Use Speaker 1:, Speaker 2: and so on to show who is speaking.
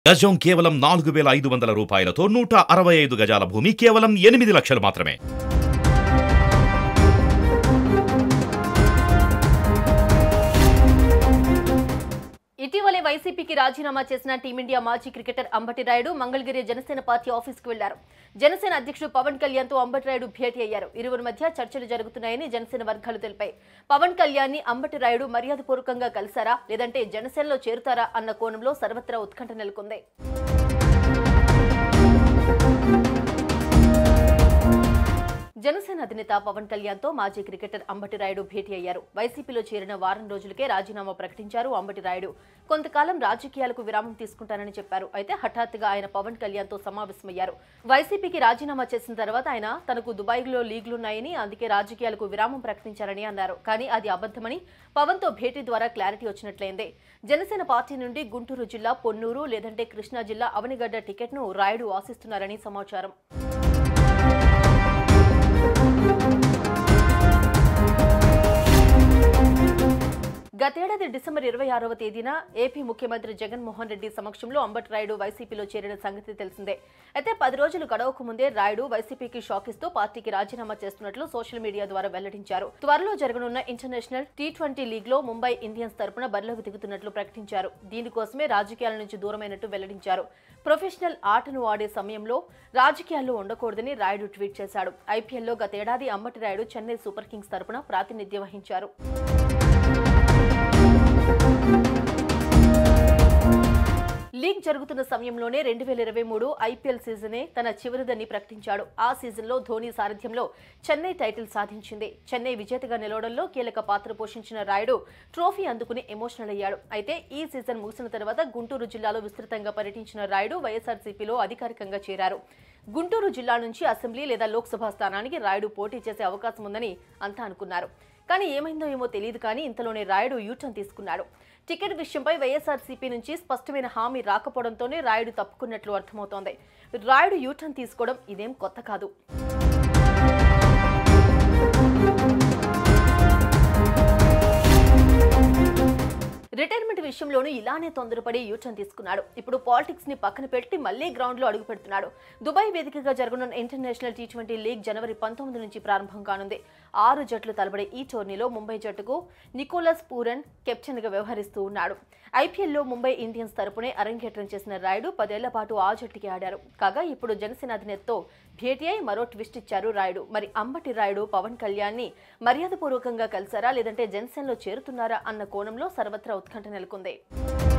Speaker 1: గజం కేవలం నాలుగు వేల ఐదు వందల రూపాయలతో నూట అరవై ఐదు గజాల భూమి కేవలం ఎనిమిది లక్షలు మాత్రమే
Speaker 2: ఇటీవలే వైసీపీకి రాజీనామా చేసిన టీమిండియా మాజీ క్రికెటర్ అంబటి రాయుడు మంగళగిరి జనసేన పార్టీ ఆఫీస్కు వెళ్లారు జనసేన అధ్యక్షుడు పవన్ కళ్యాణ్ తో అంబటి రాయుడు భేటీ అయ్యారు ఇరువురి మధ్య చర్చలు జరుగుతున్నాయని జనసేన వర్గాలు తెలిపాయి పవన్ కళ్యాణ్ ని అంబటి రాయుడు మర్యాదపూర్వకంగా కలిశారా లేదంటే జనసేనలో చేరుతారా అన్న కోణంలో సర్వత్రా ఉత్కంఠ నెలకొంది జనసేన అధినేత పవన్ కళ్యాణ్ తో మాజీ క్రికెటర్ అంబటి రాయుడు భేటీ అయ్యారు వైసీపీలో చేరిన వారం రోజులకే రాజీనామా ప్రకటించారు అంబటి రాయుడు కొంతకాలం రాజకీయాలకు విరామం తీసుకుంటానని చెప్పారు అయితే హఠాత్తుగా ఆయన పవన్ కళ్యాణ్ తో సమావేశమయ్యారు వైసీపీకి రాజీనామా చేసిన తర్వాత ఆయన తనకు దుబాయ్లో లీగ్లున్నాయని అందుకే రాజకీయాలకు విరామం ప్రకటించారని అన్నారు కానీ అది అబద్ధమని పవన్ తో భేటీ ద్వారా క్లారిటీ వచ్చినట్లయింది జనసేన పార్టీ నుండి గుంటూరు జిల్లా పొన్నూరు లేదంటే కృష్ణా జిల్లా అవనిగడ్డ టికెట్ను రాయుడు ఆశిస్తున్నారని సమాచారం గతేడాది డిసెంబర్ ఇరవై ఆరవ తేదీన ఏపీ ముఖ్యమంత్రి జగన్మోహన్ రెడ్డి సమక్షంలో అంబటి రాయుడు వైసీపీలో చేరిన సంగతి తెలిసిందే అయితే పది రోజులు గడవక ముందే రాయుడు వైసీపీకి షాక్ ఇస్తూ పార్టీకి రాజీనామా చేస్తున్నట్లు సోషల్ మీడియా ద్వారా వెల్లడించారు త్వరలో జరగనున్న ఇంటర్నేషనల్ టీ ట్వంటీ లీగ్ లో ముంబై ఇండియన్స్ తరపున బరిలోకి దిగుతున్నట్లు ప్రకటించారు దీనికోసమే రాజకీయాల నుంచి దూరమైనట్టు వెల్లడించారు ప్రొఫెషనల్ ఆటను ఆడే సమయంలో రాజకీయాల్లో ఉండకూడదని రాయుడు ట్వీట్ చేశాడు ఐపీఎల్లో గతేడాది అంబటి రాయుడు చెన్నై సూపర్ కింగ్స్ తరపున ప్రాతినిధ్యం వహించారు లీగ్ జరుగుతున్న సమయంలోనే రెండు వేల ఇరవై మూడు ఐపీఎల్ సీజనే తన చివరిదని ప్రకటించాడు ఆ సీజన్లో ధోని సారథ్యంలో చెన్నై టైటిల్ సాధించింది చెన్నై విజేతగా నిలవడంలో కీలక పాత్ర పోషించిన రాయుడు ట్రోఫీ అందుకుని ఎమోషనల్ అయ్యాడు అయితే ఈ సీజన్ ముగిసిన తర్వాత గుంటూరు జిల్లాలో విస్తృతంగా పర్యటించిన రాయుడు వైఎస్ఆర్సీపీలో అధికారికంగా చేరారు గుంటూరు జిల్లా నుంచి అసెంబ్లీ లేదా లోక్సభ స్థానానికి రాయుడు పోటీ చేసే అవకాశం ఉందని అంతా అనుకున్నారు కానీ ఏమైందో ఏమో తెలియదు కానీ ఇంతలోనే రాయుడు యూటర్న్ తీసుకున్నాడు టికెట్ విషయంపై వైఎస్ఆర్సీపీ నుంచి స్పష్టమైన హామీ రాకపోవడంతోనే రాయుడు తప్పుకున్నట్లు అర్థమవుతోంది రాయుడు యూటర్న్ తీసుకోవడం ఇదేం కొత్త కాదు రిటైర్మెంట్ విషయంలోనూ ఇలానే తొందరపడి యూటర్న్ తీసుకున్నాడు ఇప్పుడు పాలిటిక్స్ ని పక్కన పెట్టి మళ్లీ గ్రౌండ్ లో అడుగు పెడుతున్నాడు దుబాయ్ వేదికగా జరగనున్న ఇంటర్నేషనల్ టీ ట్వంటీ లీగ్ జనవరి పంతొమ్మిది నుంచి ప్రారంభం కానుంది ఆరు జట్లు తలబడే ఈ టోర్నీలో ముంబై జట్టుకు నికోలస్ పూరన్ కెప్టెన్ గా వ్యవహరిస్తూ ఉన్నాడు ఐపీఎల్లో ముంబై ఇండియన్స్ తరపునే అరంగేట్రం చేసిన రాయుడు పదేళ్ల పాటు ఆ జట్టుకి ఆడారు కాగా ఇప్పుడు జనసేన అధినేతతో భేటీ అయి మరో ట్విస్ట్ ఇచ్చారు రాయుడు మరి అంబటి రాయుడు పవన్ కళ్యాణ్ ని మర్యాదపూర్వకంగా కలిసారా లేదంటే జనసేనలో చేరుతున్నారా అన్న కోణంలో సర్వత్రా ఉత్కంఠ నెలకొంది